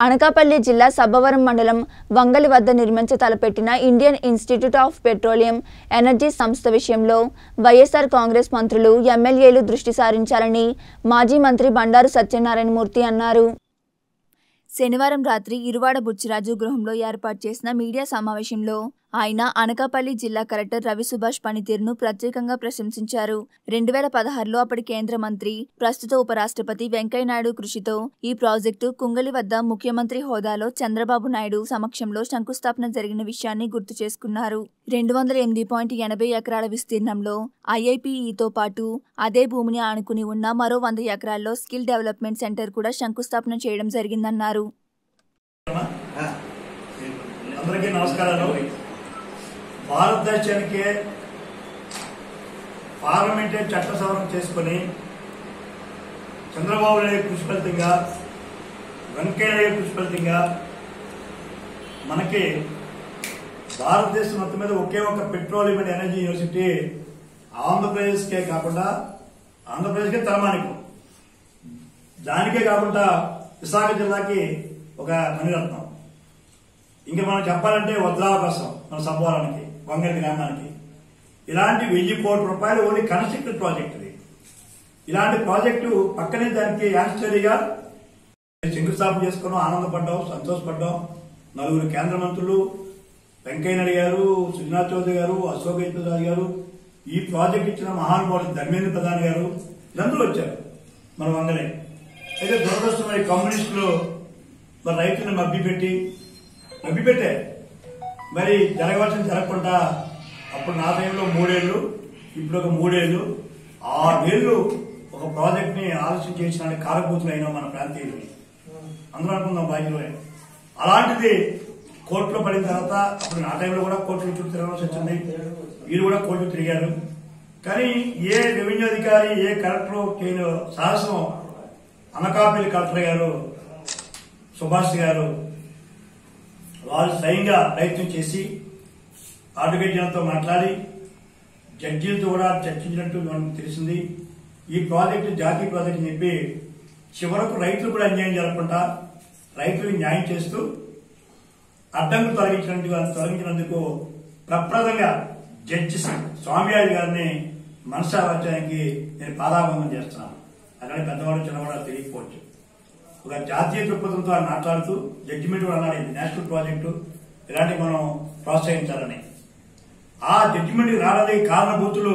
అనకాపల్లి జిల్లా సబ్బవరం మండలం వంగలి వద్ద నిర్మించ తలపెట్టిన Indian Institute of Petroleum Energy సంస్థ విషయంలో వైఎస్ఆర్ కాంగ్రెస్ మంత్రులు ఎమ్మెల్యేలు దృష్టి సారించాలని మాజీ మంత్రి బండారు సత్యనారాయణమూర్తి అన్నారు శనివారం రాత్రి ఇరువాడ బుచ్చిరాజు గృహంలో ఏర్పాటు చేసిన మీడియా సమావేశంలో ఆయన అనకాపల్లి జిల్లా కలెక్టర్ రవి సుభాష్ పనితీరును ప్రత్యేకంగా ప్రశంసించారు రెండు వేల పదహారులో అప్పటి కేంద్ర మంత్రి ప్రస్తుత ఉపరాష్ట్రపతి వెంకయ్యనాయుడు కృషితో ఈ ప్రాజెక్టు కుంగలి వద్ద ముఖ్యమంత్రి హోదాలో చంద్రబాబు నాయుడు సమక్షంలో శంకుస్థాపన జరిగిన విషయాన్ని గుర్తు చేసుకున్నారు రెండు వందల ఎనిమిది పాయింట్ ఎనభై ఎకరాల విస్తీర్ణంలో ఐఐపిఈతో పాటు అదే భూమిని ఆనుకుని ఉన్న మరో వంద ఎకరాల్లో స్కిల్ డెవలప్మెంట్ సెంటర్ కూడా శంకుస్థాపన చేయడం జరిగిందన్నారు అందరికీ నమస్కారాలు భారతదేశానికి పార్లమెంటే చట్ట సవరణ చేసుకుని చంద్రబాబు నాయుడు కృషి ఫలితంగా వెంకయ్య నాయుడు కృషి ఫలితంగా మనకి భారతదేశం మొత్తం మీద ఒకే ఒక పెట్రోలియం అండ్ ఎనర్జీ యూనివర్సిటీ ఆంధ్రప్రదేశ్కే కాకుండా ఆంధ్రప్రదేశ్కే తలమానికం దానికే కాకుండా విశాఖ జిల్లాకి ఒక మణిరత్నం ఇంకా మనం చెప్పాలంటే వజ్రావకాశం మన సభవరానికి వంగరి గ్రామానికి ఇలాంటి వెయ్యి కోట్ల రూపాయలు ఓన్లీ కన్స్ట్రక్టెడ్ ప్రాజెక్ట్ ఇది ఇలాంటి ప్రాజెక్టు పక్కనే దానికి యాన్స్టరీగా శంకుస్థాపన చేసుకున్నాం ఆనందపడ్డాం సంతోషపడ్డాం నలుగురు కేంద్ర మంత్రులు వెంకయ్యనాయుడు గారు సుజనా చౌదరి గారు అశోక్ గజపతి గారు ఈ ప్రాజెక్ట్ ఇచ్చిన మహానుభావుడు ధర్మేంద్ర ప్రధాన్ గారు వీళ్ళందరూ వచ్చారు మన వంగలే అయితే దురదృష్టం ఈ కమ్యూనిస్టులు మరి రైతులను మభ్యపెట్టి మభ్యపెట్టారు మరి జరగవలసింది జరగకుండా అప్పుడు నా టైంలో మూడేళ్లు ఇప్పుడు ఒక మూడేళ్లు ఆరేళ్లు ఒక ప్రాజెక్ట్ ని ఆలోచన చేసిన కారకూతులు అయినా మన ప్రాంతీయులు అందరూ అనుకుందాం బాధ్యులే అలాంటిది కోర్టులో పడిన తర్వాత అప్పుడు నా టైంలో కూడా కోర్టులో చుట్టూ తిరగాల్సి వచ్చింది వీళ్ళు కూడా కోర్టు తిరిగారు కానీ ఏ రెవెన్యూ అధికారి ఏ కలెక్టర్ చేయని సాహసం అనకాపల్లి కలెక్టర్ గారు సుభాష్ గారు వాళ్ళు స్వయంగా ప్రయత్నం చేసి అడ్వకేట్ జనంతో మాట్లాడి జడ్జీలతో కూడా చర్చించినట్టు మనకు తెలిసింది ఈ ప్రాజెక్టు జాతీయ ప్రాజెక్ట్ అని చెప్పి చివరకు రైతులు కూడా అన్యాయం జరగకుండా రైతులకు న్యాయం చేస్తూ అడ్డంకులు తొలగించినందుకు తొలగించినందుకు ప్రప్రదంగా జడ్జి స్వామియారి గారిని మనసావాచ్యానికి నేను పాదాభంగం చేస్తున్నాను అక్కడ పెద్దవాడు చిన్నవాడు తెలియకపోవచ్చు ఒక జాతీయ దృక్పథంతో ఆయన మాట్లాడుతూ జడ్జిమెంట్ కూడా అన్నాడు ఇది నేషనల్ ప్రాజెక్టు ఇలాంటివి మనం ప్రోత్సహించాలని ఆ జడ్జిమెంట్ రావడానికి కారణభూతులు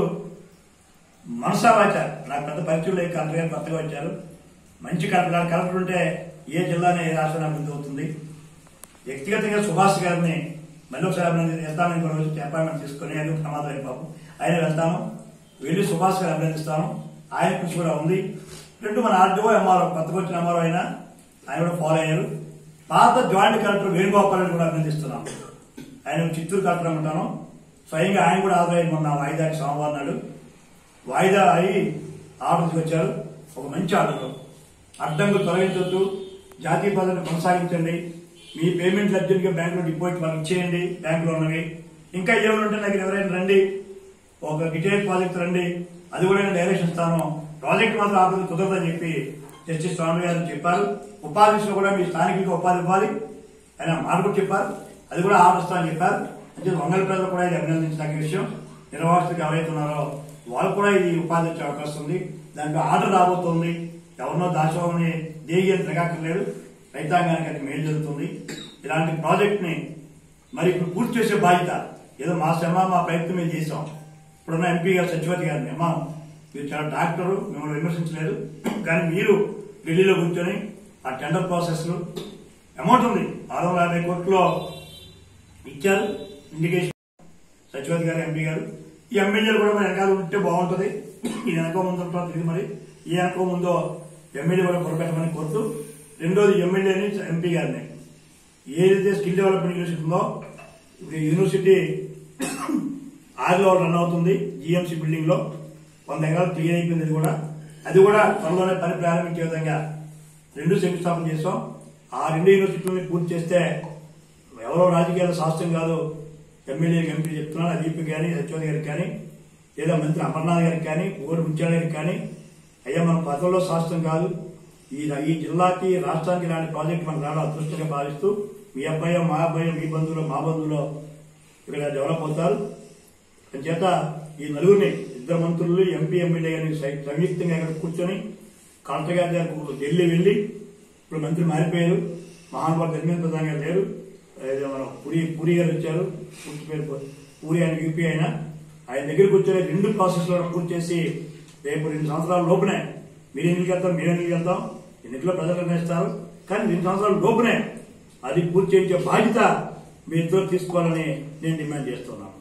మనసావాచ నాకు పెద్ద పరిచయం లేక కలెక్టర్ గారు కొత్తగా వచ్చారు మంచి కలెక్టర్ కలెక్టర్ ఉంటే ఏ జిల్లానే ఏ రాష్ట్రాన్ని అభివృద్ధి అవుతుంది వ్యక్తిగతంగా సుభాష్ గారిని మళ్ళీ ఒకసారి అభినంది వెళ్తానని కొన్ని రోజు అపాయింట్మెంట్ తీసుకుని ఆయన ప్రమాదం అయిపోవు ఆయన వెళ్తాను వెళ్ళి సుభాష్ గారు అభినందిస్తాను ఆయన కృషి కూడా ఉంది రెండు మన ఆర్డీఓ ఎంఆర్ఓ కొత్తగా వచ్చిన ఎంఆర్ఓ అయినా ఆయన కూడా ఫాలో అయ్యారు పాత జాయింట్ కలెక్టర్ వేణుగోపాల్ కూడా అభినందిస్తున్నాం ఆయన చిత్తూరు కలెక్టర్ ఉంటాను స్వయంగా ఆయన కూడా హాజరయ్యి మొన్న వాయిదాకి సోమవారం నాడు వాయిదా అయి ఆర్డర్కి వచ్చారు ఒక మంచి ఆర్డర్ అడ్డంకులు తొలగించొద్దు జాతీయ పదవిని కొనసాగించండి మీ పేమెంట్ అర్జెంట్గా బ్యాంకులో డిపాజిట్ వాళ్ళకి ఇచ్చేయండి బ్యాంకులో ఉన్నవి ఇంకా ఏమైనా ఉంటే నాకు ఎవరైనా రండి ఒక డిటైల్ ప్రాజెక్ట్ రండి అది కూడా నేను డైరెక్షన్ ఇస్తాను ప్రాజెక్ట్ మాత్రం ఆపదు కుదరదని చెప్పి జస్టిస్ స్వామి గారు చెప్పారు ఉపాధిలో కూడా మీ స్థానికులకు ఉపాధి ఇవ్వాలి ఆయన మాట కూడా చెప్పారు అది కూడా ఆపిస్తామని చెప్పారు అంటే వంగల ప్రజలు కూడా ఇది అభినందించదగ్గ విషయం నిర్వాహకులకు ఎవరైతే ఉన్నారో వాళ్ళు కూడా ఇది ఉపాధి వచ్చే అవకాశం ఉంది దానికి ఆర్డర్ రాబోతుంది ఎవరినో దాచోమని దేగి అని తిరగక్కర్లేదు రైతాంగానికి అది మేలు జరుగుతుంది ఇలాంటి ప్రాజెక్ట్ ని మరి ఇప్పుడు పూర్తి చేసే బాధ్యత ఏదో మా శ్రమ మా ప్రయత్నం మేము చేసాం ఇప్పుడున్న ఎంపీ గారు సచివతి గారిని అమ్మా మీరు చాలా డాక్టరు మిమ్మల్ని విమర్శించలేదు కానీ మీరు ఢిల్లీలో కూర్చొని ఆ టెండర్ ప్రాసెస్ అమౌంట్ ఉంది ఆరు వందల యాభై కోట్లో ఇచ్చారు ఇండికేషన్ సచివతి గారు ఎంపీ గారు ఈ ఎమ్మెల్యేలు కూడా మన వెనకాల ఉంటే బాగుంటుంది ఈ వెనక ముందు ఉంటారో తెలియదు మరి ఈ వెనక ముందో ఎమ్మెల్యే కూడా పొరపెట్టమని కోరుతూ రెండోది ఎమ్మెల్యేని ఎంపీ గారిని ఏదైతే స్కిల్ డెవలప్మెంట్ యూనివర్సిటీ ఉందో ఇప్పుడు యూనివర్సిటీ ఆదిలో రన్ అవుతుంది జిఎంసీ బిల్డింగ్ లో వంద ఎకరాలు క్లియర్ అయిపోయింది అది కూడా అది కూడా త్వరలోనే పని ప్రారంభించే విధంగా రెండు శంకుస్థాపన చేసాం ఆ రెండు యూనివర్సిటీలని పూర్తి చేస్తే ఎవరో రాజకీయాల శాస్త్రం కాదు ఎమ్మెల్యే ఎంపీ చెప్తున్నాను అదీప్ కానీ సత్యోద్ గారికి కానీ లేదా మంత్రి అమర్నాథ్ గారికి కానీ ఊరు ముత్యాల గారికి కానీ అయ్యా మన పదవుల్లో శాస్త్రం కాదు ఈ ఈ జిల్లాకి రాష్ట్రానికి ఇలాంటి ప్రాజెక్ట్ మనకు రావడం అదృష్టంగా భావిస్తూ మీ అబ్బాయో మా అబ్బాయో మీ బంధువులు మా బంధువులో ఇక్కడ డెవలప్ అవుతారు చేత ఈ నలుగురిని ఇద్దరు మంత్రులు ఎంపీ ఎమ్మెల్యే గారిని సై- సంయుక్తంగా ఇక్కడ కూర్చొని కలెక్టర్ గారి దగ్గరకు ఢిల్లీ వెళ్లి ఇప్పుడు మంత్రి మారిపోయారు మహానుభావు ధర్మేంద్ర ప్రధాన్ గారు లేరు ఏదో మన పూరి పూరి గారు వచ్చారు పూర్తి పేరు పూ- పూరి ఆయన యూపీ ఆయన ఆయన దగ్గర కూర్చొని రెండు ప్రాసెస్ లో పూర్తి చేసి రేపు రెండు సంవత్సరాల లోపునే మీరు ఎన్నికలు వెళ్తాం మీరు ఎన్నికలు వెళ్తాం ఎన్నికల్లో ప్రజలు నిర్ణయిస్తారు కానీ రెండు సంవత్సరాల లోపునే అది పూర్తి చేయించే బాధ్యత మీ ఇద్దరు తీసుకోవాలని నేను డిమాండ్ చేస్తున్నాను